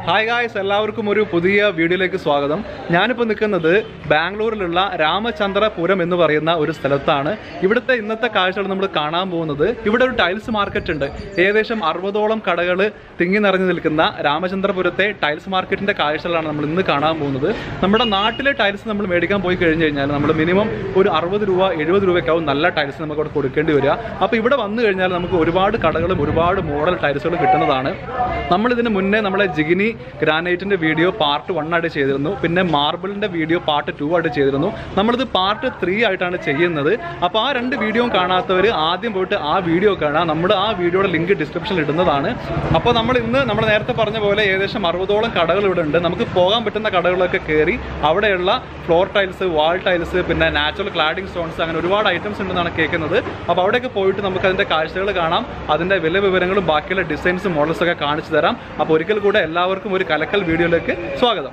hi guys എല്ലാവർക്കും ഒരു പുതിയ വീഡിയോയിലേക്ക് സ്വാഗതം ഞാനിപ്പോൾ നിൽക്കുന്നത് ബാംഗ്ലൂരിലുള്ള രാമചന്ദ്രപുരം എന്ന് പറയുന്ന ഒരു സ്ഥലത്താണ് ഇവിടുത്തെ ഇന്നത്തെ കാഴ്ചകൾ നമ്മൾ കാണാൻ പോകുന്നത് ഇവിടെ ഒരു ടൈൽസ് മാർക്കറ്റ് ഉണ്ട് ഏകദേശം അറുപതോളം കടകൾ തിങ്ങി നിറഞ്ഞു നിൽക്കുന്ന രാമചന്ദ്രപുരത്തെ ടൈൽസ് മാർക്കറ്റിന്റെ കാഴ്ചകളാണ് നമ്മൾ ഇന്ന് കാണാൻ പോകുന്നത് നമ്മുടെ നാട്ടിലെ ടൈൽസ് നമ്മൾ മേടിക്കാൻ പോയി കഴിഞ്ഞ് കഴിഞ്ഞാൽ നമ്മൾ മിനിമം ഒരു അറുപത് രൂപ എഴുപത് രൂപയ്ക്കാവും നല്ല ടൈൽസ് നമുക്ക് അവിടെ കൊടുക്കേണ്ടി വരിക അപ്പോൾ ഇവിടെ വന്നു കഴിഞ്ഞാൽ നമുക്ക് ഒരുപാട് കടകളും ഒരുപാട് മോഡൽ ടൈൽസുകളും കിട്ടുന്നതാണ് നമ്മൾ ഇതിന് മുന്നേ നമ്മളെ ജിഗിനി ഗ്രാനൈറ്റിന്റെ വീഡിയോ പാർട്ട് വൺ ആയിട്ട് ചെയ്തിരുന്നു പിന്നെ മാർബിളിന്റെ വീഡിയോ പാർട്ട് ടു ആയിട്ട് ചെയ്തിരുന്നു നമ്മളിത് പാർട്ട് ത്രീ ആയിട്ടാണ് ചെയ്യുന്നത് അപ്പോൾ ആ രണ്ട് വീഡിയോയും കാണാത്തവർ ആദ്യം പോയിട്ട് ആ വീഡിയോ കാണാം നമ്മുടെ ആ വീഡിയോയുടെ ലിങ്ക് ഡിസ്ക്രിപ്ഷനിൽ ഇടുന്നതാണ് അപ്പോൾ നമ്മൾ ഇന്ന് നമ്മൾ നേരത്തെ പറഞ്ഞ പോലെ ഏകദേശം അറുപതോളം കടകൾ ഇവിടെ ഉണ്ട് നമുക്ക് പോകാൻ പറ്റുന്ന കടകളൊക്കെ കയറി അവിടെയുള്ള ഫ്ലോർ ടൈൽസ് വാൾ ടൈൽസ് പിന്നെ നാച്ചുറൽ ക്ലാഡിംഗ് സ്റ്റോൺസ് അങ്ങനെ ഒരുപാട് ഐറ്റംസ് ഉണ്ടെന്നാണ് കേൾക്കുന്നത് അപ്പോൾ അവിടെയൊക്കെ പോയിട്ട് നമുക്ക് അതിൻ്റെ കാഴ്ചകൾ കാണാം അതിൻ്റെ വില വിവരങ്ങളും ബാക്കിയുള്ള ഡിസൈൻസും മോഡൽസ് ഒക്കെ കാണിച്ചു തരാം അപ്പോൾ ഒരിക്കൽ കൂടെ എല്ലാവർക്കും ഒരു കലക്കൽ വീഡിയോയിലേക്ക് സ്വാഗതം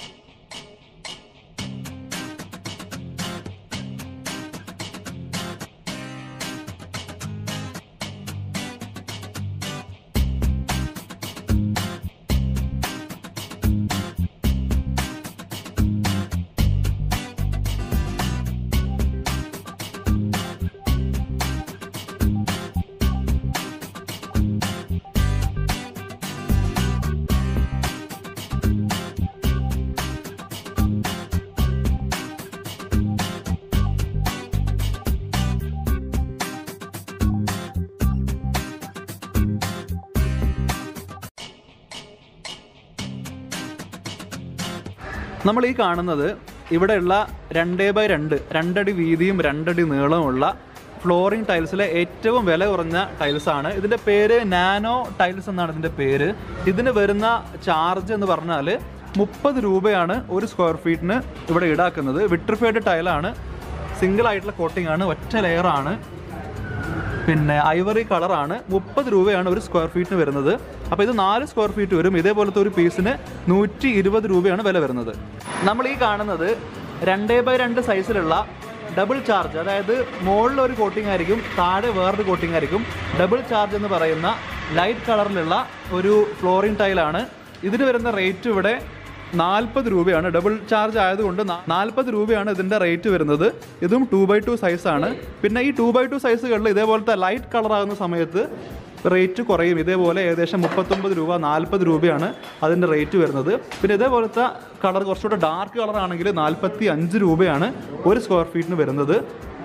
നമ്മൾ ഈ കാണുന്നത് ഇവിടെയുള്ള രണ്ടേ ബൈ രണ്ട് രണ്ടടി വീതിയും രണ്ടടി നീളമുള്ള ഫ്ലോറിംഗ് ടൈൽസിലെ ഏറ്റവും വില കുറഞ്ഞ ടൈൽസ് ആണ് ഇതിന്റെ പേര് നാനോ ടൈൽസ് എന്നാണ് ഇതിന്റെ പേര് ഇതിന് വരുന്ന ചാർജ് എന്ന് പറഞ്ഞാൽ മുപ്പത് രൂപയാണ് ഒരു സ്ക്വയർ ഫീറ്റിന് ഇവിടെ ഈടാക്കുന്നത് വിട്രിഫൈഡ് ടൈലാണ് സിംഗിൾ ആയിട്ടുള്ള കോട്ടിംഗ് ആണ് ഒറ്റ ലെയർ ആണ് പിന്നെ ഐവറി കളറാണ് മുപ്പത് രൂപയാണ് ഒരു സ്ക്വയർ ഫീറ്റിന് വരുന്നത് അപ്പോൾ ഇത് നാല് സ്ക്വയർ ഫീറ്റ് വരും ഇതേപോലത്തെ ഒരു പീസിന് നൂറ്റി ഇരുപത് രൂപയാണ് വില വരുന്നത് നമ്മൾ ഈ കാണുന്നത് രണ്ടേ ബൈ രണ്ട് സൈസിലുള്ള ഡബിൾ ചാർജ് അതായത് മുകളിൽ ഒരു കോട്ടിംഗ് ആയിരിക്കും താഴെ വേറൊരു കോട്ടിംഗ് ആയിരിക്കും ഡബിൾ ചാർജ് എന്ന് പറയുന്ന ലൈറ്റ് കളറിലുള്ള ഒരു ഫ്ലോറിംഗ് ടൈലാണ് ഇതിന് വരുന്ന റേറ്റ് ഇവിടെ നാൽപ്പത് രൂപയാണ് ഡബിൾ ചാർജ് ആയതുകൊണ്ട് നാൽപ്പത് രൂപയാണ് ഇതിൻ്റെ റേറ്റ് വരുന്നത് ഇതും ടു ബൈ ടു സൈസാണ് പിന്നെ ഈ ടു ബൈ ടു സൈസുകളിൽ ഇതേപോലത്തെ ലൈറ്റ് കളർ ആകുന്ന സമയത്ത് റേറ്റ് കുറയും ഇതേപോലെ ഏകദേശം മുപ്പത്തൊമ്പത് രൂപ നാൽപ്പത് രൂപയാണ് അതിൻ്റെ റേറ്റ് വരുന്നത് പിന്നെ ഇതേപോലത്തെ കളർ കുറച്ചുകൂടെ ഡാർക്ക് കളർ ആണെങ്കിൽ നാൽപ്പത്തി അഞ്ച് രൂപയാണ് ഒരു സ്ക്വയർ ഫീറ്റിന് വരുന്നത്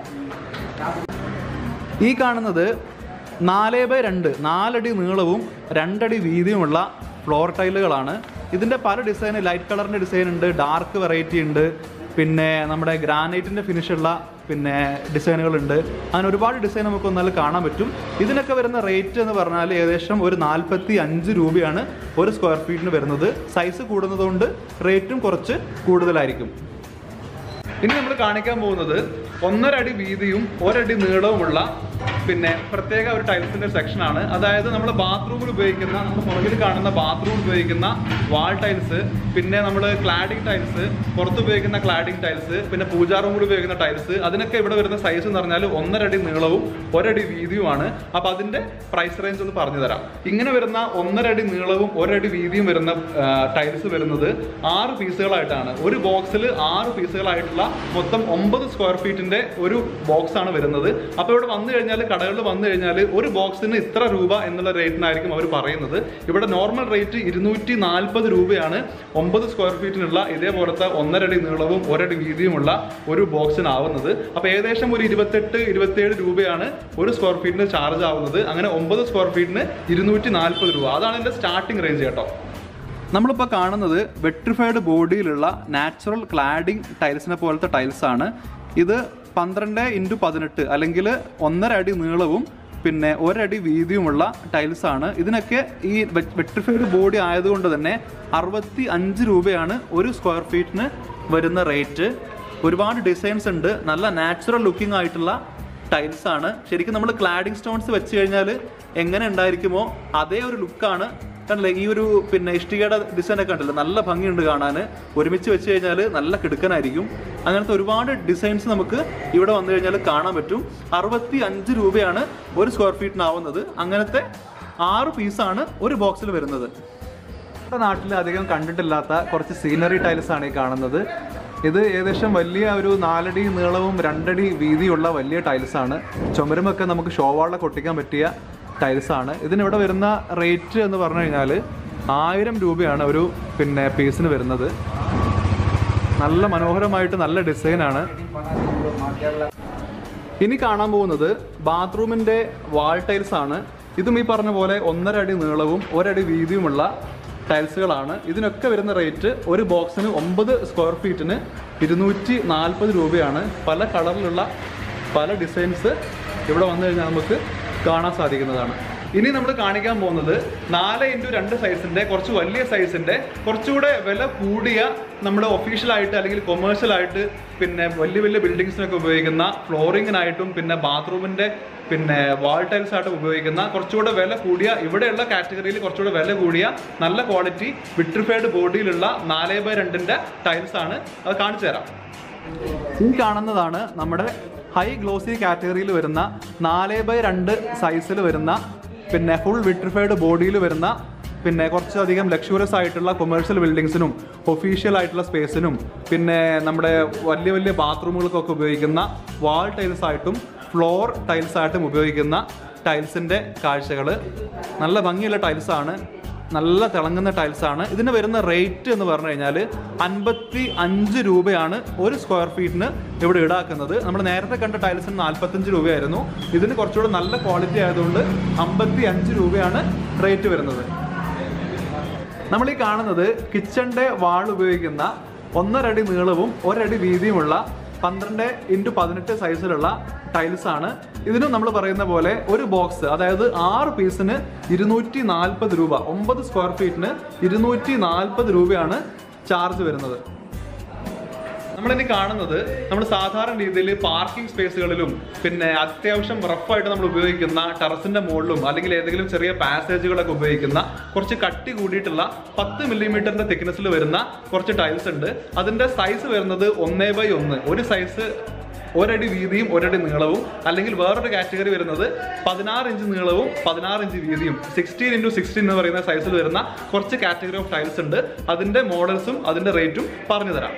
ഈ കാണുന്നത് നാല് ബൈ രണ്ട് നാലടി നീളവും രണ്ടടി വീതിയുമുള്ള ഫ്ലോർ ടൈലുകളാണ് ഇതിൻ്റെ പല ഡിസൈൻ ലൈറ്റ് കളറിൻ്റെ ഡിസൈൻ ഉണ്ട് ഡാർക്ക് വെറൈറ്റി ഉണ്ട് പിന്നെ നമ്മുടെ ഗ്രാനൈറ്റിൻ്റെ ഫിനിഷുള്ള പിന്നെ ഡിസൈനുകളുണ്ട് അങ്ങനെ ഒരുപാട് ഡിസൈൻ നമുക്ക് ഒന്നാൽ കാണാൻ പറ്റും ഇതിനൊക്കെ വരുന്ന റേറ്റ് എന്ന് പറഞ്ഞാൽ ഏകദേശം ഒരു നാൽപ്പത്തി അഞ്ച് രൂപയാണ് ഒരു സ്ക്വയർ ഫീറ്റിന് വരുന്നത് സൈസ് കൂടുന്നതുകൊണ്ട് റേറ്റും കുറച്ച് കൂടുതലായിരിക്കും ഇനി നമ്മൾ കാണിക്കാൻ പോകുന്നത് ഒന്നര അടി വീതിയും ഒരടി നീളവുമുള്ള പിന്നെ പ്രത്യേക ഒരു ടൈൽസിന്റെ സെക്ഷൻ ആണ് അതായത് നമ്മൾ ബാത്റൂമിൽ ഉപയോഗിക്കുന്ന നമ്മൾ പുറകിൽ കാണുന്ന ബാത്റൂമിൽ ഉപയോഗിക്കുന്ന വാൾ ടൈൽസ് പിന്നെ നമ്മൾ ക്ലാഡിംഗ് ടൈൽസ് പുറത്ത് ഉപയോഗിക്കുന്ന ക്ലാഡിംഗ് ടൈൽസ് പിന്നെ പൂജാ റൂമിൽ ഉപയോഗിക്കുന്ന ടൈൽസ് അതിനൊക്കെ ഇവിടെ വരുന്ന സൈസ് എന്ന് പറഞ്ഞാൽ ഒന്നര അടി നീളവും ഒരടി വീതിയുമാണ് അപ്പോൾ അതിന്റെ പ്രൈസ് റേഞ്ച് ഒന്ന് പറഞ്ഞു തരാം ഇങ്ങനെ വരുന്ന ഒന്നര അടി നീളവും ഒരടി വീതിയും വരുന്ന ടൈൽസ് വരുന്നത് ആറ് പീസുകളായിട്ടാണ് ഒരു ബോക്സിൽ ആറ് പീസുകളായിട്ടുള്ള മൊത്തം ഒമ്പത് സ്ക്വയർ ഫീറ്റിന്റെ ഒരു ബോക്സ് ആണ് വരുന്നത് അപ്പോൾ ഇവിടെ വന്നു കഴിഞ്ഞാൽ കടകളിൽ വന്നു കഴിഞ്ഞാൽ ഒരു ബോക്സിന് ഇത്ര രൂപ എന്നുള്ള റേറ്റിനായിരിക്കും അവർ പറയുന്നത് ഇവിടെ നോർമൽ റേറ്റ് ഇരുന്നൂറ്റി നാൽപ്പത് രൂപയാണ് ഒമ്പത് സ്ക്വയർ ഫീറ്റിനുള്ള ഇതേപോലത്തെ ഒന്നരടി നീളവും ഒരടി വീതിയുമുള്ള ഒരു ബോക്സിനാവുന്നത് അപ്പോൾ ഏകദേശം ഒരു ഇരുപത്തെട്ട് ഇരുപത്തിയേഴ് രൂപയാണ് ഒരു സ്ക്വയർ ഫീറ്റിന് ചാർജ് ആവുന്നത് അങ്ങനെ ഒമ്പത് സ്ക്വയർ ഫീറ്റിന് ഇരുന്നൂറ്റി നാൽപ്പത് രൂപ അതാണ് എൻ്റെ സ്റ്റാർട്ടിംഗ് റേഞ്ച് കേട്ടോ നമ്മളിപ്പോൾ കാണുന്നത് വെട്രിഫൈഡ് ബോഡിയിലുള്ള നാച്ചുറൽ ക്ലാഡിംഗ് ടൈൽസിനെ പോലത്തെ ടൈൽസ് ആണ് ഇത് പന്ത്രണ്ട് ഇൻറ്റു പതിനെട്ട് അല്ലെങ്കിൽ ഒന്നര അടി നീളവും പിന്നെ ഒരടി വീതിയുമുള്ള ടൈൽസ് ആണ് ഇതിനൊക്കെ ഈ വെട്രിഫൈഡ് ബോഡി ആയതുകൊണ്ട് തന്നെ അറുപത്തി അഞ്ച് രൂപയാണ് ഒരു സ്ക്വയർ ഫീറ്റിന് വരുന്ന റേറ്റ് ഒരുപാട് ഡിസൈൻസ് ഉണ്ട് നല്ല നാച്ചുറൽ ലുക്കിംഗ് ആയിട്ടുള്ള ടൈൽസ് ആണ് ശരിക്കും നമ്മൾ ക്ലാഡിംഗ് സ്റ്റോൺസ് വെച്ച് കഴിഞ്ഞാൽ എങ്ങനെ ഉണ്ടായിരിക്കുമോ അതേ ഒരു ലുക്കാണ് കണ്ടില്ലേ ഈ ഒരു പിന്നെ ഇഷ്ടികയുടെ ഡിസൈൻ ഒക്കെ ഉണ്ടല്ലോ നല്ല ഭംഗിയുണ്ട് കാണാൻ ഒരുമിച്ച് വെച്ച് കഴിഞ്ഞാൽ നല്ല കിടുക്കനായിരിക്കും അങ്ങനത്തെ ഒരുപാട് ഡിസൈൻസ് നമുക്ക് ഇവിടെ വന്നു കഴിഞ്ഞാൽ കാണാൻ പറ്റും അറുപത്തി അഞ്ച് രൂപയാണ് ഒരു സ്ക്വയർ ഫീറ്റിനാവുന്നത് അങ്ങനത്തെ ആറ് പീസാണ് ഒരു ബോക്സിൽ വരുന്നത് നമ്മുടെ നാട്ടിൽ അധികം കണ്ടിട്ടില്ലാത്ത കുറച്ച് സീനറി ടൈൽസ് ആണ് ഈ കാണുന്നത് ഇത് ഏകദേശം വലിയ ഒരു നാലടി നീളവും രണ്ടടി വീതിയുള്ള വലിയ ടൈൽസ് ആണ് ചുമരുമൊക്കെ നമുക്ക് ഷോവാളിലൊക്കെ ഒട്ടിക്കാൻ പറ്റിയ ടൈൽസ് ആണ് ഇതിനിവിടെ വരുന്ന റേറ്റ് എന്ന് പറഞ്ഞു കഴിഞ്ഞാൽ ആയിരം രൂപയാണ് ഒരു പിന്നെ പീസിന് വരുന്നത് നല്ല മനോഹരമായിട്ട് നല്ല ഡിസൈനാണ് ഇനി കാണാൻ പോകുന്നത് ബാത്റൂമിന്റെ വാൾ ടൈൽസ് ആണ് ഇതും ഈ പറഞ്ഞ പോലെ ഒന്നര അടി നീളവും ഒരടി വീതിയുമുള്ള ടൈൽസുകളാണ് ഇതിനൊക്കെ വരുന്ന റേറ്റ് ഒരു ബോക്സിന് ഒമ്പത് സ്ക്വയർ ഫീറ്റിന് ഇരുന്നൂറ്റി നാൽപ്പത് രൂപയാണ് പല കളറിലുള്ള പല ഡിസൈൻസ് ഇവിടെ വന്നു കഴിഞ്ഞാൽ നമുക്ക് കാണാൻ സാധിക്കുന്നതാണ് ഇനി നമ്മൾ കാണിക്കാൻ പോകുന്നത് നാല് ഇൻറ്റു രണ്ട് സൈസിന്റെ കുറച്ച് വലിയ സൈസിന്റെ കുറച്ചുകൂടെ വില കൂടിയ നമ്മുടെ ഒഫീഷ്യലായിട്ട് അല്ലെങ്കിൽ കൊമേഴ്ഷ്യൽ ആയിട്ട് പിന്നെ വലിയ വലിയ ബിൽഡിങ്സിനൊക്കെ ഉപയോഗിക്കുന്ന ഫ്ലോറിങ്ങിനായിട്ടും പിന്നെ ബാത്റൂമിന്റെ പിന്നെ വാൾ ടൈൽസ് ആയിട്ട് ഉപയോഗിക്കുന്ന കുറച്ചുകൂടെ വില കൂടിയ ഇവിടെയുള്ള കാറ്റഗറിയിൽ കുറച്ചുകൂടെ വില കൂടിയ നല്ല ക്വാളിറ്റി വിട്രിഫൈഡ് ബോഡിയിലുള്ള നാല് ബൈ രണ്ടിന്റെ ടൈൽസ് ആണ് അത് കാണിച്ചു തരാം ഈ കാണുന്നതാണ് നമ്മുടെ ഹൈ ഗ്ലോസി കാറ്റഗറിയിൽ വരുന്ന നാല് ബൈ രണ്ട് സൈസിൽ വരുന്ന പിന്നെ ഫുൾ വിട്രിഫൈഡ് ബോഡിയിൽ വരുന്ന പിന്നെ കുറച്ചധികം ലക്ഷൂറിയസ് ആയിട്ടുള്ള കൊമേഴ്ഷ്യൽ ബിൽഡിങ്സിനും ഒഫീഷ്യൽ ആയിട്ടുള്ള സ്പേസിനും പിന്നെ നമ്മുടെ വലിയ വലിയ ബാത്റൂമുകൾക്കൊക്കെ ഉപയോഗിക്കുന്ന വാൾ ടൈൽസ് ആയിട്ടും ഫ്ലോർ ടൈൽസ് ആയിട്ടും ഉപയോഗിക്കുന്ന ടൈൽസിൻ്റെ കാഴ്ചകൾ നല്ല ഭംഗിയുള്ള ടൈൽസാണ് നല്ല തിളങ്ങുന്ന ടൈൽസ് ആണ് ഇതിന് വരുന്ന റേറ്റ് എന്ന് പറഞ്ഞു കഴിഞ്ഞാൽ അൻപത്തി അഞ്ച് രൂപയാണ് ഒരു സ്ക്വയർ ഫീറ്റിന് ഇവിടെ ഈടാക്കുന്നത് നമ്മൾ നേരത്തെ കണ്ട ടൈൽസിന് നാൽപ്പത്തഞ്ച് രൂപയായിരുന്നു ഇതിന് കുറച്ചുകൂടെ നല്ല ക്വാളിറ്റി ആയതുകൊണ്ട് അമ്പത്തി അഞ്ച് രൂപയാണ് റേറ്റ് വരുന്നത് നമ്മൾ ഈ കാണുന്നത് കിച്ചണിന്റെ വാൾ ഉപയോഗിക്കുന്ന ഒന്നരടി നീളവും ഒരടി വീതിയുമുള്ള പന്ത്രണ്ട് ഇൻറ്റു പതിനെട്ട് സൈസിലുള്ള ടൈൽസ് ആണ് ഇതിനും നമ്മൾ പറയുന്ന പോലെ ഒരു ബോക്സ് അതായത് ആറ് പീസിന് ഇരുന്നൂറ്റി നാൽപ്പത് രൂപ ഒമ്പത് സ്ക്വയർ ഫീറ്റിന് ഇരുന്നൂറ്റി നാൽപ്പത് രൂപയാണ് ചാർജ് വരുന്നത് നമ്മളിനി കാണുന്നത് നമ്മൾ സാധാരണ രീതിയിൽ പാർക്കിംഗ് സ്പേസുകളിലും പിന്നെ അത്യാവശ്യം റഫായിട്ട് നമ്മൾ ഉപയോഗിക്കുന്ന ടെറസിന്റെ മുകളിലും അല്ലെങ്കിൽ ഏതെങ്കിലും ചെറിയ പാസേജുകളൊക്കെ ഉപയോഗിക്കുന്ന കുറച്ച് കട്ടി കൂടിയിട്ടുള്ള പത്ത് മില്ലിമീറ്ററിന്റെ തിക്നെസ്സിൽ വരുന്ന കുറച്ച് ടൈൽസ് ഉണ്ട് അതിന്റെ സൈസ് വരുന്നത് ഒന്നേ ബൈ ഒന്ന് ഒരു സൈസ് ഒരടി വീതിയും ഒരടി നീളവും അല്ലെങ്കിൽ വേറൊരു കാറ്റഗറി വരുന്നത് പതിനാറ് ഇഞ്ച് നീളവും പതിനാറ് ഇഞ്ച് വീതിയും സിക്സ്റ്റീൻ ഇൻറ്റു സിക്സ്റ്റീൻ എന്ന് പറയുന്ന സൈസിൽ വരുന്ന കുറച്ച് കാറ്റഗറി ഓഫ് ടൈൽസ് ഉണ്ട് അതിന്റെ മോഡൽസും അതിന്റെ റേറ്റും പറഞ്ഞു തരാം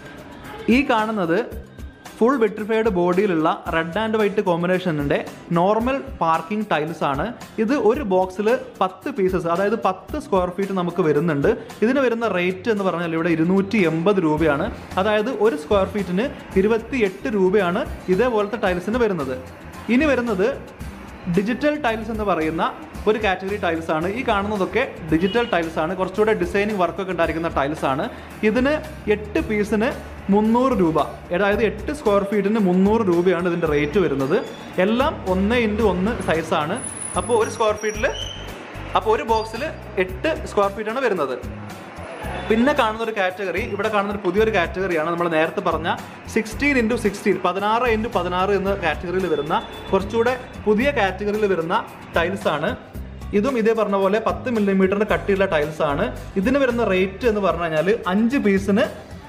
ഈ കാണുന്നത് ഫുൾ വെട്രിഫൈഡ് ബോഡിയിലുള്ള റെഡ് ആൻഡ് വൈറ്റ് കോമ്പിനേഷനിൻ്റെ നോർമൽ പാർക്കിംഗ് ടൈൽസ് ആണ് ഇത് ഒരു ബോക്സിൽ പത്ത് പീസസ് അതായത് പത്ത് സ്ക്വയർ ഫീറ്റ് നമുക്ക് വരുന്നുണ്ട് ഇതിന് വരുന്ന റേറ്റ് എന്ന് പറഞ്ഞാൽ ഇവിടെ ഇരുന്നൂറ്റി എൺപത് രൂപയാണ് അതായത് ഒരു സ്ക്വയർ ഫീറ്റിന് ഇരുപത്തി എട്ട് രൂപയാണ് ഇതേപോലത്തെ ടൈൽസിന് വരുന്നത് ഇനി വരുന്നത് ഡിജിറ്റൽ ടൈൽസ് എന്ന് പറയുന്ന ഒരു കാറ്റഗറി ടൈൽസ് ആണ് ഈ കാണുന്നതൊക്കെ ഡിജിറ്റൽ ടൈൽസ് ആണ് കുറച്ചുകൂടെ ഡിസൈനിങ് വർക്കൊക്കെ ഉണ്ടായിരിക്കുന്ന ടൈൽസ് ആണ് ഇതിന് എട്ട് പീസിന് മുന്നൂറ് രൂപ അതായത് എട്ട് സ്ക്വയർ ഫീറ്റിന് മുന്നൂറ് രൂപയാണ് ഇതിൻ്റെ റേറ്റ് വരുന്നത് എല്ലാം ഒന്ന് ഇൻറ്റു ഒന്ന് സൈസാണ് അപ്പോൾ ഒരു സ്ക്വയർ ഫീറ്റിൽ അപ്പോൾ ഒരു ബോക്സിൽ എട്ട് സ്ക്വയർ ഫീറ്റാണ് വരുന്നത് പിന്നെ കാണുന്ന ഒരു കാറ്റഗറി ഇവിടെ കാണുന്ന ഒരു പുതിയൊരു കാറ്റഗറിയാണ് നമ്മൾ നേരത്തെ പറഞ്ഞ സിക്സ്റ്റീൻ ഇൻറ്റു സിക്സ്റ്റീൻ പതിനാറ് ഇൻറ്റു പതിനാറ് എന്ന കാറ്റഗറിയിൽ വരുന്ന കുറച്ചുകൂടെ പുതിയ കാറ്റഗറിയിൽ വരുന്ന ടൈൽസ് ആണ് ഇതും ഇതേ പറഞ്ഞ പോലെ പത്ത് മില്ലിമീറ്ററിന്റെ കട്ടിയുള്ള ടൈൽസ് ആണ് ഇതിന് വരുന്ന റേറ്റ് എന്ന് പറഞ്ഞു കഴിഞ്ഞാൽ അഞ്ച് പീസിന്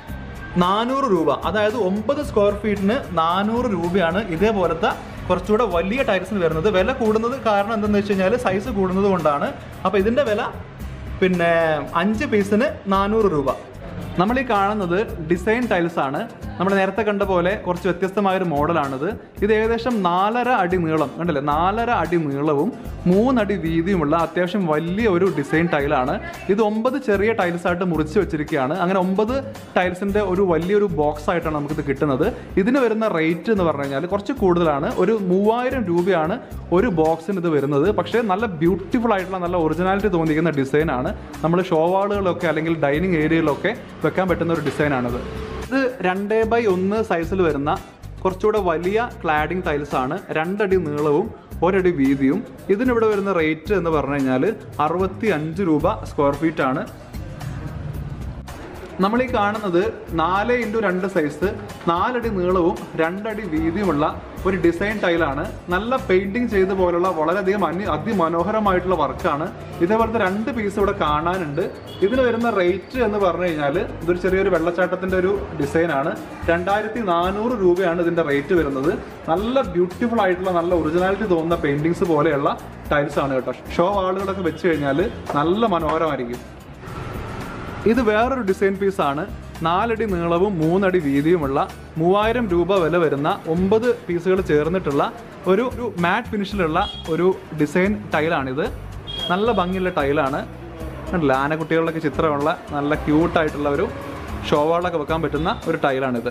നാനൂറ് രൂപ അതായത് ഒമ്പത് സ്ക്വയർ ഫീറ്റിന് നാനൂറ് രൂപയാണ് ഇതേപോലത്തെ കുറച്ചുകൂടെ വലിയ ടൈൽസിന് വരുന്നത് വില കൂടുന്നത് കാരണം എന്തെന്ന് വെച്ച് കഴിഞ്ഞാൽ സൈസ് കൂടുന്നത് കൊണ്ടാണ് അപ്പോൾ ഇതിൻ്റെ വില പിന്നെ അഞ്ച് പീസിന് നാനൂറ് രൂപ നമ്മൾ ഈ കാണുന്നത് ഡിസൈൻ ടൈൽസ് ആണ് നമ്മൾ നേരത്തെ കണ്ട പോലെ കുറച്ച് വ്യത്യസ്തമായ ഒരു മോഡലാണിത് ഇത് ഏകദേശം നാലര അടി നീളം കണ്ടില്ലേ നാലര അടി നീളവും മൂന്നടി വീതിയുമുള്ള അത്യാവശ്യം വലിയ ഒരു ഡിസൈൻ ടൈലാണ് ഇത് ഒമ്പത് ചെറിയ ടൈൽസ് ആയിട്ട് മുറിച്ച് വെച്ചിരിക്കുകയാണ് അങ്ങനെ ഒമ്പത് ടൈൽസിന്റെ ഒരു വലിയൊരു ബോക്സ് ആയിട്ടാണ് നമുക്കിത് കിട്ടുന്നത് ഇതിന് വരുന്ന റേറ്റ് എന്ന് പറഞ്ഞു കഴിഞ്ഞാൽ കുറച്ച് കൂടുതലാണ് ഒരു മൂവായിരം രൂപയാണ് ഒരു ബോക്സിന് ഇത് വരുന്നത് പക്ഷേ നല്ല ബ്യൂട്ടിഫുൾ ആയിട്ടുള്ള നല്ല ഒറിജിനാലിറ്റി തോന്നിക്കുന്ന ഡിസൈനാണ് നമ്മൾ ഷോവാളുകളൊക്കെ അല്ലെങ്കിൽ ഡൈനിങ് ഏരിയയിലൊക്കെ വെക്കാൻ പറ്റുന്ന ഒരു ഡിസൈനാണിത് ഇത് രണ്ടേ ബൈ ഒന്ന് സൈസിൽ വരുന്ന കുറച്ചുകൂടെ വലിയ ക്ലാഡിംഗ് ടൈൽസ് ആണ് രണ്ടടി നീളവും ഒരടി വീതിയും ഇതിനിവിടെ വരുന്ന റേറ്റ് എന്ന് പറഞ്ഞു കഴിഞ്ഞാൽ അറുപത്തി അഞ്ച് രൂപ സ്ക്വയർ ഫീറ്റ് ആണ് നമ്മൾ ഈ കാണുന്നത് നാല് ഇൻറ്റു രണ്ട് സൈസ് നാലടി നീളവും രണ്ടടി വീതിയുമുള്ള ഒരു ഡിസൈൻ ടൈലാണ് നല്ല പെയിന്റിങ് ചെയ്ത പോലുള്ള വളരെയധികം അനി അതിമനോഹരമായിട്ടുള്ള വർക്കാണ് ഇതേപോലത്തെ രണ്ട് പീസ് ഇവിടെ കാണാനുണ്ട് ഇതിന് വരുന്ന റേറ്റ് എന്ന് പറഞ്ഞു കഴിഞ്ഞാൽ ഇതൊരു ചെറിയൊരു വെള്ളച്ചാട്ടത്തിന്റെ ഒരു ഡിസൈനാണ് രണ്ടായിരത്തി നാനൂറ് രൂപയാണ് ഇതിന്റെ റേറ്റ് വരുന്നത് നല്ല ബ്യൂട്ടിഫുൾ ആയിട്ടുള്ള നല്ല ഒറിജിനാലിറ്റി തോന്നുന്ന പെയിന്റിങ്സ് പോലെയുള്ള ടൈൽസ് ആണ് കേട്ടോ ഷോ ആളുകളൊക്കെ വെച്ച് കഴിഞ്ഞാൽ നല്ല മനോഹരമായിരിക്കും ഇത് വേറൊരു ഡിസൈൻ പീസാണ് നാലടി നീളവും മൂന്നടി വീതിയുമുള്ള മൂവായിരം രൂപ വില വരുന്ന ഒമ്പത് പീസുകൾ ചേർന്നിട്ടുള്ള ഒരു ഒരു മാറ്റ് ഫിനിഷിലുള്ള ഒരു ഡിസൈൻ ടൈലാണിത് നല്ല ഭംഗിയുള്ള ടൈലാണ് കണ്ടില്ല ആനക്കുട്ടികളുടെയൊക്കെ ചിത്രമുള്ള നല്ല ക്യൂട്ടായിട്ടുള്ള ഒരു ഷോവാളൊക്കെ വെക്കാൻ പറ്റുന്ന ഒരു ടൈലാണിത്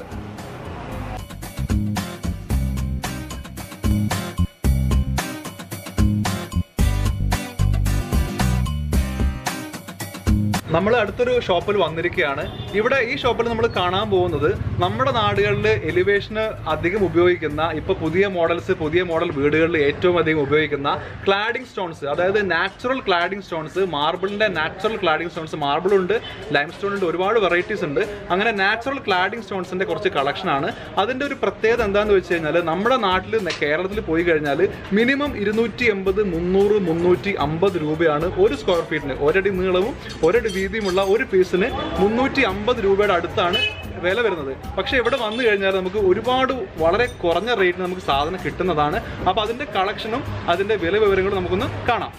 നമ്മൾ അടുത്തൊരു ഷോപ്പിൽ വന്നിരിക്കുകയാണ് ഇവിടെ ഈ ഷോപ്പിൽ നമ്മൾ കാണാൻ പോകുന്നത് നമ്മുടെ നാടുകളിൽ എലിവേഷന് അധികം ഉപയോഗിക്കുന്ന ഇപ്പൊ പുതിയ മോഡൽസ് പുതിയ മോഡൽ വീടുകളിൽ ഏറ്റവും അധികം ഉപയോഗിക്കുന്ന ക്ലാഡിംഗ് സ്റ്റോൺസ് അതായത് നാച്ചുറൽ ക്ലാഡിംഗ് സ്റ്റോൺസ് മാർബിളിന്റെ നാച്ചുറൽ ക്ലാഡിംഗ് സ്റ്റോൺസ് മാർബിൾ ഉണ്ട് ലൈം സ്റ്റോൺ ഉണ്ട് ഒരുപാട് വെറൈറ്റീസ് ഉണ്ട് അങ്ങനെ നാച്ചുറൽ ക്ലാഡിംഗ് സ്റ്റോൺസിന്റെ കുറച്ച് കളക്ഷൻ ആണ് അതിന്റെ ഒരു പ്രത്യേകത എന്താണെന്ന് വെച്ച് കഴിഞ്ഞാൽ നമ്മുടെ നാട്ടിൽ കേരളത്തിൽ പോയി കഴിഞ്ഞാൽ മിനിമം ഇരുന്നൂറ്റി എൺപത് മുന്നൂറ് മുന്നൂറ്റി അമ്പത് രൂപയാണ് ഒരു സ്ക്വയർ ഫീറ്റിന് ഒരടി നീളവും ഒരടി വീതിയുമുള്ള ഒരു പീസിന് മുന്നൂറ്റി അമ്പത് രൂപയുടെ അടുത്താണ് വില വരുന്നത് പക്ഷേ ഇവിടെ വന്നു കഴിഞ്ഞാൽ നമുക്ക് ഒരുപാട് വളരെ കുറഞ്ഞ റേറ്റിന് നമുക്ക് സാധനം കിട്ടുന്നതാണ് അപ്പോൾ അതിൻ്റെ കളക്ഷനും അതിൻ്റെ വില വിവരങ്ങളും നമുക്കൊന്ന് കാണാം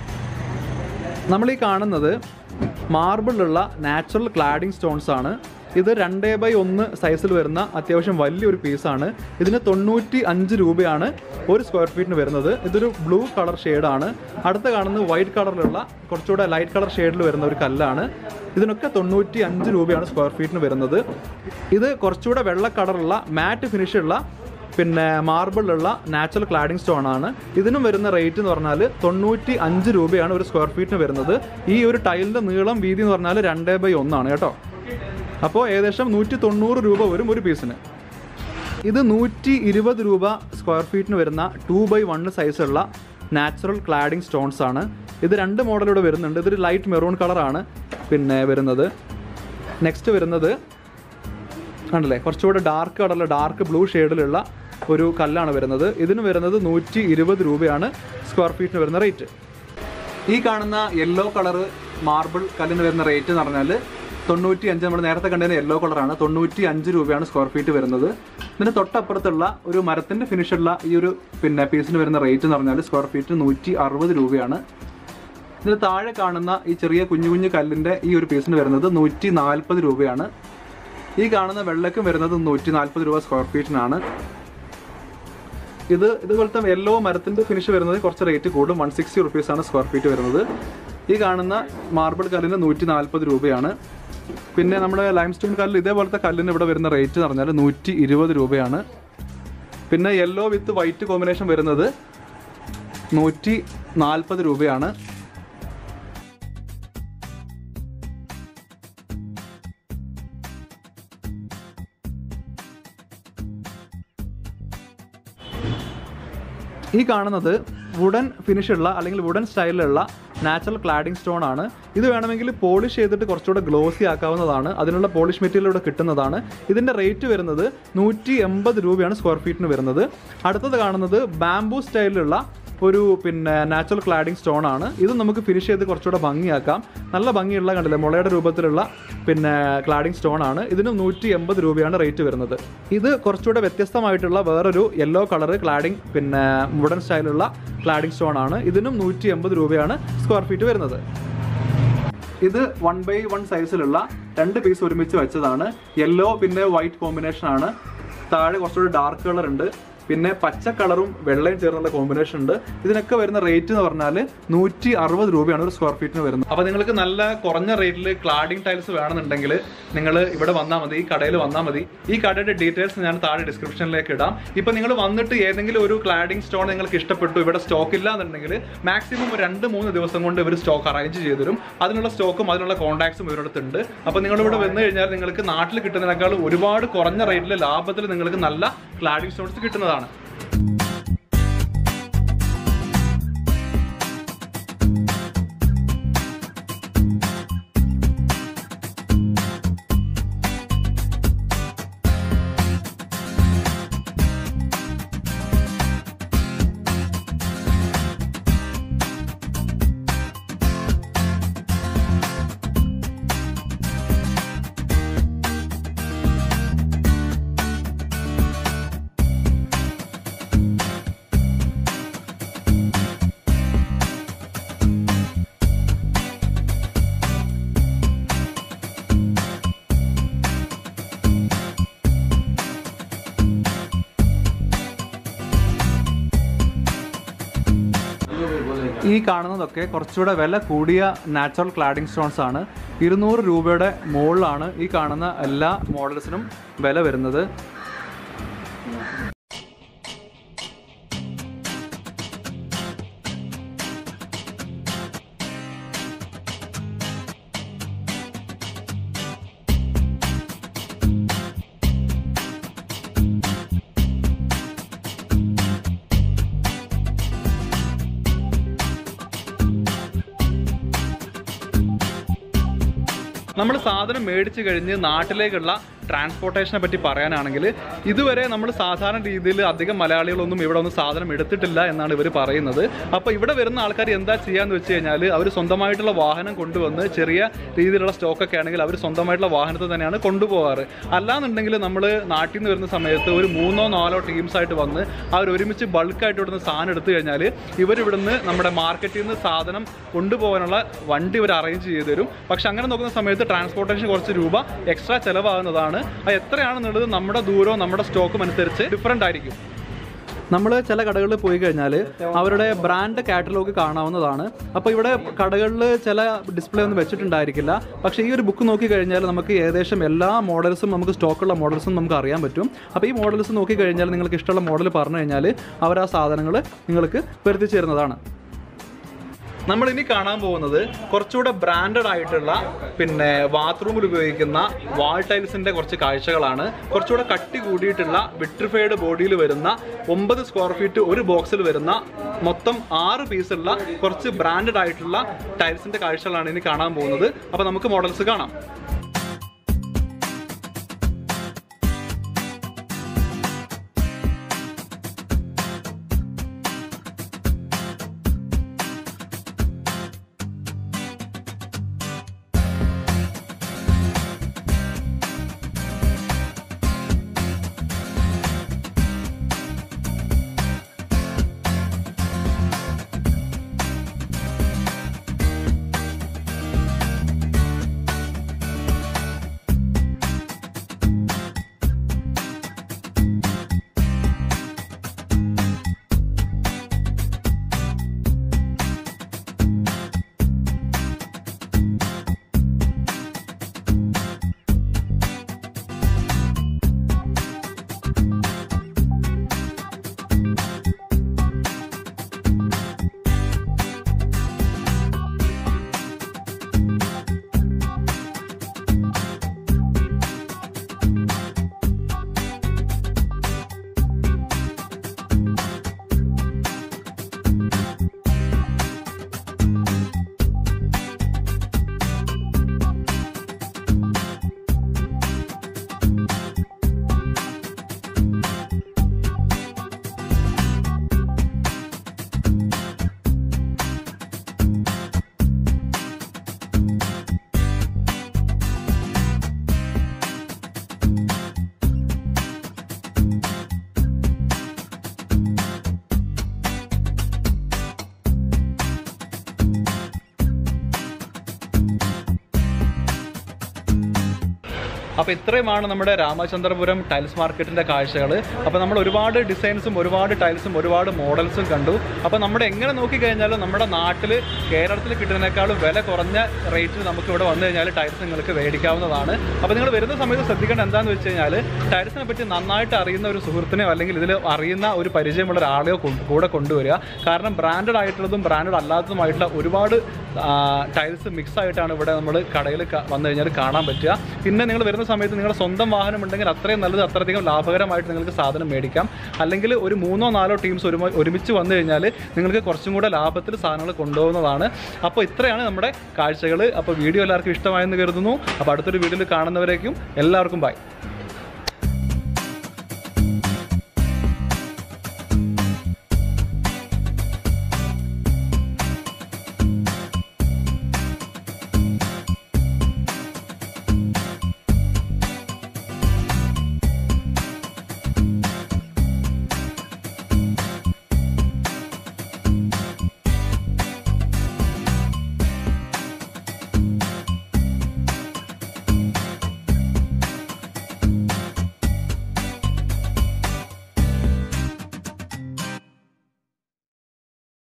നമ്മൾ ഈ കാണുന്നത് മാർബിളിലുള്ള നാച്ചുറൽ ക്ലാഡിംഗ് സ്റ്റോൺസ് ആണ് ഇത് രണ്ടേ ബൈ ഒന്ന് സൈസിൽ വരുന്ന അത്യാവശ്യം വലിയൊരു പീസാണ് ഇതിന് തൊണ്ണൂറ്റി അഞ്ച് രൂപയാണ് ഒരു സ്ക്വയർ ഫീറ്റിന് വരുന്നത് ഇതൊരു ബ്ലൂ കളർ ഷെയ്ഡാണ് അടുത്ത കാണുന്നത് വൈറ്റ് കളറിലുള്ള കുറച്ചുകൂടെ ലൈറ്റ് കളർ ഷെയ്ഡിൽ വരുന്ന ഒരു കല്ലാണ് ഇതിനൊക്കെ തൊണ്ണൂറ്റി അഞ്ച് രൂപയാണ് സ്ക്വയർ ഫീറ്റിന് വരുന്നത് ഇത് കുറച്ചുകൂടെ വെള്ള കളറുള്ള മാറ്റ് ഫിനിഷുള്ള പിന്നെ മാർബിളിലുള്ള നാച്ചുറൽ ക്ലാഡിംഗ് സ്റ്റോൺ ആണ് ഇതിനും വരുന്ന റേറ്റ് എന്ന് പറഞ്ഞാൽ തൊണ്ണൂറ്റി അഞ്ച് രൂപയാണ് ഒരു സ്ക്വയർ ഫീറ്റിന് വരുന്നത് ഈ ഒരു ടൈലിൻ്റെ നീളം വീതി എന്ന് പറഞ്ഞാൽ രണ്ടേ ബൈ ഒന്നാണ് കേട്ടോ അപ്പോൾ ഏകദേശം നൂറ്റി തൊണ്ണൂറ് രൂപ വരും ഒരു പീസിന് ഇത് നൂറ്റി ഇരുപത് രൂപ സ്ക്വയർ ഫീറ്റിന് വരുന്ന ടു ബൈ വൺ സൈസുള്ള നാച്ചുറൽ ക്ലാഡിംഗ് സ്റ്റോൺസ് ആണ് ഇത് രണ്ട് മോഡലിവിടെ വരുന്നുണ്ട് ഇതൊരു ലൈറ്റ് മെറൂൺ കളറാണ് പിന്നെ വരുന്നത് നെക്സ്റ്റ് വരുന്നത് കണ്ടല്ലേ കുറച്ചുകൂടെ ഡാർക്ക് കളറിൽ ഡാർക്ക് ബ്ലൂ ഷെയ്ഡിലുള്ള ഒരു കല്ലാണ് വരുന്നത് ഇതിന് വരുന്നത് നൂറ്റി ഇരുപത് രൂപയാണ് സ്ക്വയർ ഫീറ്റിന് വരുന്ന റേറ്റ് ഈ കാണുന്ന യെല്ലോ കളറ് മാർബിൾ കല്ലിന് വരുന്ന റേറ്റ് എന്ന് പറഞ്ഞാൽ തൊണ്ണൂറ്റി അഞ്ച് നമ്മൾ നേരത്തെ കണ്ടതിന് യെല്ലോ കളറാണ് തൊണ്ണൂറ്റി അഞ്ച് രൂപയാണ് സ്ക്വയർ ഫീറ്റ് വരുന്നത് ഇതിന് തൊട്ടപ്പുറത്തുള്ള ഒരു മരത്തിന്റെ ഫിനിഷുള്ള ഈ ഒരു പിന്നെ പീസിന് വരുന്ന റേറ്റ് എന്ന് പറഞ്ഞാൽ സ്ക്വയർ ഫീറ്റ് നൂറ്റി അറുപത് രൂപയാണ് ഇതിന് താഴെ കാണുന്ന ഈ ചെറിയ കുഞ്ഞു കുഞ്ഞു കല്ലിന്റെ ഈ ഒരു പീസിന് വരുന്നത് നൂറ്റി നാൽപ്പത് രൂപയാണ് ഈ കാണുന്ന വെള്ളക്കും വരുന്നത് നൂറ്റി നാൽപ്പത് രൂപ സ്ക്വയർ ഫീറ്റിനാണ് ഇത് ഇതുപോലത്തെ യെല്ലോ മരത്തിന്റെ ഫിനിഷ് വരുന്നത് കുറച്ച് റേറ്റ് കൂടും വൺ സിക്സ്റ്റി റുപ്പീസ് ആണ് സ്ക്വയർ ഫീറ്റ് വരുന്നത് ഈ കാണുന്ന മാർബിൾ കല്ലിന് നൂറ്റി നാൽപ്പത് രൂപയാണ് പിന്നെ നമ്മുടെ ലൈം സ്റ്റോൺ കല്ല് ഇതേപോലത്തെ കല്ലിന് ഇവിടെ വരുന്ന റേറ്റ് എന്ന് പറഞ്ഞാൽ നൂറ്റി ഇരുപത് രൂപയാണ് പിന്നെ യെല്ലോ വിത്ത് വൈറ്റ് കോമ്പിനേഷൻ വരുന്നത് നൂറ്റി നാൽപ്പത് രൂപയാണ് ഈ കാണുന്നത് വുഡൻ ഫിനിഷുള്ള അല്ലെങ്കിൽ വുഡൻ സ്റ്റൈലിലുള്ള നാച്ചുറൽ ക്ലാഡിംഗ് സ്റ്റോൺ ആണ് ഇത് വേണമെങ്കിൽ പോളിഷ് ചെയ്തിട്ട് കുറച്ചുകൂടെ ഗ്ലോസി ആക്കാവുന്നതാണ് അതിനുള്ള പോളിഷ് മെറ്റീരിയൽ ഇവിടെ കിട്ടുന്നതാണ് ഇതിൻ്റെ റേറ്റ് വരുന്നത് നൂറ്റി എൺപത് രൂപയാണ് സ്ക്വയർ ഫീറ്റിന് വരുന്നത് അടുത്തത് കാണുന്നത് ബാംബൂ സ്റ്റൈലിലുള്ള ഒരു പിന്നെ നാച്ചുറൽ ക്ലാഡിംഗ് സ്റ്റോൺ ആണ് ഇത് നമുക്ക് ഫിനിഷ് ചെയ്ത് കുറച്ചുകൂടെ ഭംഗിയാക്കാം നല്ല ഭംഗിയുള്ള കണ്ടില്ലേ മുളയുടെ രൂപത്തിലുള്ള പിന്നെ ക്ലാഡിംഗ് സ്റ്റോൺ ആണ് ഇതിന് നൂറ്റി എൺപത് രൂപയാണ് റേറ്റ് വരുന്നത് ഇത് കുറച്ചുകൂടെ വ്യത്യസ്തമായിട്ടുള്ള വേറൊരു യെല്ലോ കളർ ക്ലാഡിംഗ് പിന്നെ വുഡൻ സ്റ്റൈലുള്ള ക്ലാഡിംഗ് സ്റ്റോൺ ആണ് ഇതിനും നൂറ്റി എൺപത് രൂപയാണ് സ്ക്വയർ ഫീറ്റ് വരുന്നത് ഇത് വൺ ബൈ വൺ സൈസിലുള്ള രണ്ട് പീസ് ഒരുമിച്ച് വെച്ചതാണ് യെല്ലോ പിന്നെ വൈറ്റ് കോമ്പിനേഷൻ ആണ് താഴെ കുറച്ചുകൂടി ഡാർക്ക് കളർ ഉണ്ട് പിന്നെ പച്ച കളറും വെള്ളയും ചേർന്നുള്ള കോമ്പിനേഷൻ ഉണ്ട് ഇതിനൊക്കെ വരുന്ന റേറ്റ് എന്ന് പറഞ്ഞാൽ നൂറ്റി അറുപത് രൂപയാണ് ഒരു സ്ക്വയർ ഫീറ്റിന് വരുന്നത് അപ്പോൾ നിങ്ങൾക്ക് നല്ല കുറഞ്ഞ റേറ്റിൽ ക്ലാഡിംഗ് ടൈൽസ് വേണമെന്നുണ്ടെങ്കിൽ നിങ്ങൾ ഇവിടെ വന്നാൽ മതി ഈ കടയിൽ വന്നാൽ മതി ഈ കടയുടെ ഡീറ്റെയിൽസ് ഞാൻ താഴെ ഡിസ്ക്രിപ്ഷനിലേക്ക് ഇടാം ഇപ്പം നിങ്ങൾ വന്നിട്ട് ഏതെങ്കിലും ഒരു ക്ലാഡിംഗ് സ്റ്റോൺ നിങ്ങൾക്ക് ഇഷ്ടപ്പെട്ടു ഇവിടെ സ്റ്റോക്ക് ഇല്ല എന്നുണ്ടെങ്കിൽ മാക്സിമം ഒരു രണ്ട് മൂന്ന് ദിവസം കൊണ്ട് ഇവർ സ്റ്റോക്ക് അറേഞ്ച് ചെയ്ത് തരും അതിനുള്ള സ്റ്റോക്കും അതിനുള്ള കോൺടാക്ട്സും ഇവരടുത്തുണ്ട് അപ്പോൾ നിങ്ങൾ ഇവിടെ വന്നു കഴിഞ്ഞാൽ നിങ്ങൾക്ക് നാട്ടിൽ കിട്ടുന്നതിനേക്കാൾ ഒരുപാട് കുറഞ്ഞ റേറ്റിൽ ലാഭത്തിൽ നിങ്ങൾക്ക് നല്ല ക്ലാഡിംഗ് സ്റ്റോൺസ് കിട്ടുന്നതാണ് ഈ കാണുന്നതൊക്കെ കുറച്ചുകൂടെ വില കൂടിയ നാച്ചുറൽ ക്ലാഡിംഗ് സ്റ്റോൺസ് ആണ് ഇരുന്നൂറ് രൂപയുടെ മുകളിലാണ് ഈ കാണുന്ന എല്ലാ മോഡൽസിനും വില വരുന്നത് നമ്മൾ സാധനം മേടിച്ച് കഴിഞ്ഞ് നാട്ടിലേക്കുള്ള ട്രാൻസ്പോർട്ടേഷനെ പറ്റി പറയാനാണെങ്കിൽ ഇതുവരെ നമ്മൾ സാധാരണ രീതിയിൽ അധികം മലയാളികളൊന്നും ഇവിടെ ഒന്നും സാധനം എടുത്തിട്ടില്ല എന്നാണ് ഇവർ പറയുന്നത് അപ്പോൾ ഇവിടെ വരുന്ന ആൾക്കാർ എന്താ ചെയ്യാന്ന് വെച്ച് കഴിഞ്ഞാൽ അവർ സ്വന്തമായിട്ടുള്ള വാഹനം കൊണ്ടുവന്ന് ചെറിയ രീതിയിലുള്ള സ്റ്റോക്കൊക്കെ ആണെങ്കിൽ അവർ സ്വന്തമായിട്ടുള്ള വാഹനത്തിൽ തന്നെയാണ് കൊണ്ടുപോകാറ് അല്ലാന്നുണ്ടെങ്കിൽ നമ്മൾ നാട്ടിൽ നിന്ന് വരുന്ന സമയത്ത് ഒരു മൂന്നോ നാലോ ടീംസ് ആയിട്ട് വന്ന് അവർ ഒരുമിച്ച് ബൾക്കായിട്ട് ഇവിടുന്ന് സാധനം എടുത്തു കഴിഞ്ഞാൽ ഇവർ ഇവിടുന്ന് നമ്മുടെ മാർക്കറ്റിൽ നിന്ന് സാധനം കൊണ്ടുപോകാനുള്ള വണ്ടി ഇവർ അറേഞ്ച് ചെയ്ത് തരും പക്ഷെ അങ്ങനെ നോക്കുന്ന സമയത്ത് ട്രാൻസ്പോർട്ടേഷൻ കുറച്ച് രൂപ എക്സ്ട്രാ ചിലവാകുന്നതാണ് അത് എത്രയാണെന്നുള്ളത് നമ്മുടെ ദൂരവും നമ്മുടെ സ്റ്റോക്കും അനുസരിച്ച് ഡിഫറെൻ്റ് ആയിരിക്കും നമ്മൾ ചില കടകളിൽ പോയി കഴിഞ്ഞാൽ അവരുടെ ബ്രാൻഡ് കാറ്റലോഗ് കാണാവുന്നതാണ് അപ്പോൾ ഇവിടെ കടകളിൽ ചില ഡിസ്പ്ലേ ഒന്നും വെച്ചിട്ടുണ്ടായിരിക്കില്ല പക്ഷേ ഈ ഒരു ബുക്ക് നോക്കി കഴിഞ്ഞാൽ നമുക്ക് ഏകദേശം എല്ലാ മോഡൽസും നമുക്ക് സ്റ്റോക്കുള്ള മോഡൽസും നമുക്ക് അറിയാൻ പറ്റും അപ്പോൾ ഈ മോഡൽസ് നോക്കി കഴിഞ്ഞാൽ നിങ്ങൾക്ക് ഇഷ്ടമുള്ള മോഡൽ പറഞ്ഞു കഴിഞ്ഞാൽ അവർ ആ സാധനങ്ങൾ നിങ്ങൾക്ക് വരുത്തിച്ചു തരുന്നതാണ് നമ്മൾ ഇനി കാണാൻ പോകുന്നത് കുറച്ചുകൂടെ ബ്രാൻഡഡ് ആയിട്ടുള്ള പിന്നെ ബാത്റൂമിൽ ഉപയോഗിക്കുന്ന വാൾ ടൈൽസിന്റെ കുറച്ച് കാഴ്ചകളാണ് കുറച്ചുകൂടെ കട്ടി കൂടിയിട്ടുള്ള വിട്രിഫൈഡ് ബോഡിയിൽ വരുന്ന ഒമ്പത് സ്ക്വയർ ഫീറ്റ് ഒരു ബോക്സിൽ വരുന്ന മൊത്തം ആറ് പീസുള്ള കുറച്ച് ബ്രാൻഡഡ് ആയിട്ടുള്ള ടൈൽസിന്റെ കാഴ്ചകളാണ് ഇനി കാണാൻ പോകുന്നത് അപ്പോൾ നമുക്ക് മോഡൽസ് കാണാം അപ്പോൾ ഇത്രയുമാണ് നമ്മുടെ രാമചന്ദ്രപുരം ടൈൽസ് മാർക്കറ്റിൻ്റെ കാഴ്ചകൾ അപ്പോൾ നമ്മൾ ഒരുപാട് ഡിസൈൻസും ഒരുപാട് ടൈൽസും ഒരുപാട് മോഡൽസും കണ്ടു അപ്പോൾ നമ്മുടെ എങ്ങനെ നോക്കിക്കഴിഞ്ഞാലും നമ്മുടെ നാട്ടിൽ കേരളത്തിൽ കിട്ടുന്നതിനേക്കാളും വില കുറഞ്ഞ റേറ്റിൽ നമുക്ക് ഇവിടെ വന്നു കഴിഞ്ഞാൽ ടൈൽസ് നിങ്ങൾക്ക് മേടിക്കാവുന്നതാണ് അപ്പോൾ നിങ്ങൾ വരുന്ന സമയത്ത് ശ്രദ്ധിക്കേണ്ട എന്താണെന്ന് വെച്ച് കഴിഞ്ഞാൽ ടൈൽസിനെ പറ്റി നന്നായിട്ട് അറിയുന്ന ഒരു സുഹൃത്തിനെയോ അല്ലെങ്കിൽ ഇതിൽ അറിയുന്ന ഒരു പരിചയമുള്ള ഒരാളെയോ കൊണ്ട്- കൂടെ കൊണ്ടുവരിക കാരണം ബ്രാൻഡഡ് ആയിട്ടുള്ളതും ബ്രാൻഡഡ് അല്ലാത്തതുമായിട്ടുള്ള ഒരുപാട് ടൈൽസ് മിക്സ് ആയിട്ടാണ് ഇവിടെ നമ്മൾ കടയിൽ ക- വന്നു കഴിഞ്ഞാൽ കാണാൻ പറ്റുക പിന്നെ നിങ്ങൾ വരുന്ന സമയത്ത് നിങ്ങളുടെ സ്വന്തം വാഹനം ഉണ്ടെങ്കിൽ അത്രയും നല്ലത് അത്രയധികം ലാഭകരമായിട്ട് നിങ്ങൾക്ക് സാധനം മേടിക്കാം അല്ലെങ്കിൽ ഒരു മൂന്നോ നാലോ ടീംസ് ഒരുമ ഒരുമിച്ച് വന്നു കഴിഞ്ഞാൽ നിങ്ങൾക്ക് കുറച്ചും കൂടെ ലാഭത്തിൽ സാധനങ്ങൾ കൊണ്ടുപോകുന്നതാണ് അപ്പോൾ ഇത്രയാണ് നമ്മുടെ കാഴ്ചകൾ അപ്പോൾ വീഡിയോ എല്ലാവർക്കും ഇഷ്ടമായെന്ന് കരുതുന്നു അപ്പോൾ അടുത്തൊരു വീഡിയോയിൽ കാണുന്നവരേക്കും എല്ലാവർക്കും ബൈ